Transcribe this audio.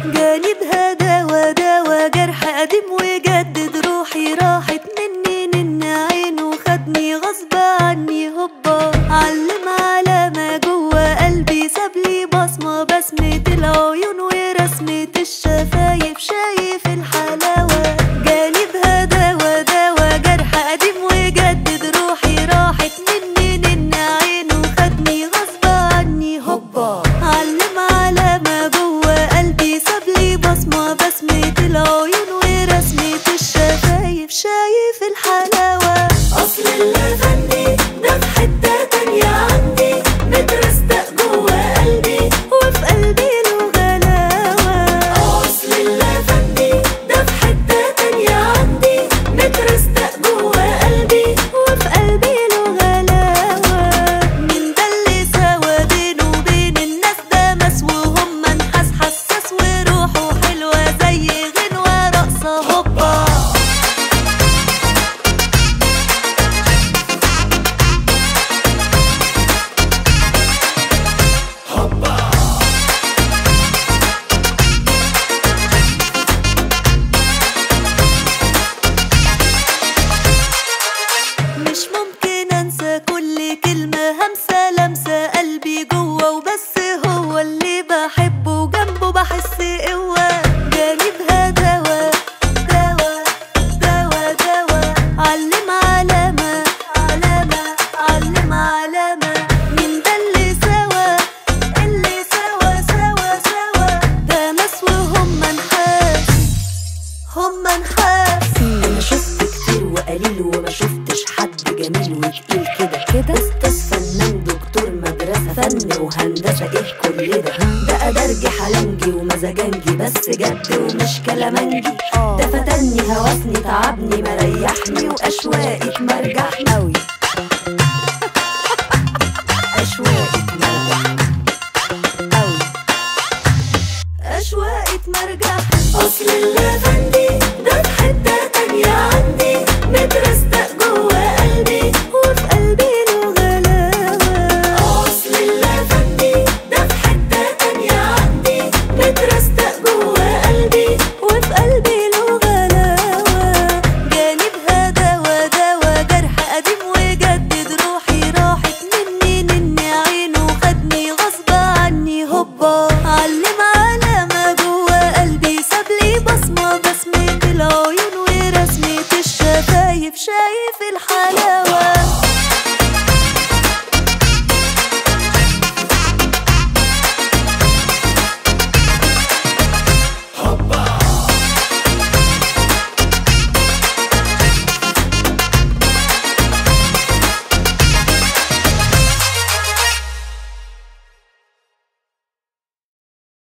جاني بهداوة دوا جرح قديم وجدد روحي راحت مني نن عينه خدني غصب عني هوبا علم علامة جوا قلبي سابلي بصمة بسمة العيون ورسمة الشفايف شايف الحلاوة جاني بهداوة دوا جرح قديم وجدد روحي راحت مني نن عينه خدني غصب عني هوبا علم علامة جوا قلبي سابلي بصمة بسمة العيون ورسمة الشفايف شايف الحلاوة أصل اللافندي ده في حتة تانية عندي مترستق جوا قلبي وفي قلبي له غلاوة أصل اللافندي ده في حتة تانية عندي مترستق جوا قلبي وفي قلبي له غلاوة من ده اللي سوا بينه وبين الناس ده مسوهم منحس حساس وروحه حلوة زي غنوة رقصة هوبا مش ممكن انسى كل كلمة همسة لمسة قلبي جوا وبس هو اللي بحبه جنبه بحس قوة جاني بهداوة دوا دوا دوا علم علامة علامة علم علامة من ده اللي سوا اللي سوا سوا سوا ده ناس وهم نحاس هم نحاس انا شفت كتير وقليل وما شفتش حد جميل وتقيل كده كده استاذ فنان دكتور مدرسة فن وهندسة ايه كل ده ده ادرجي حلنجي ومزاجنجي بس جد ومش كلامنجي ده فتني هوسني تعبني مريحني واشواقك مرجحني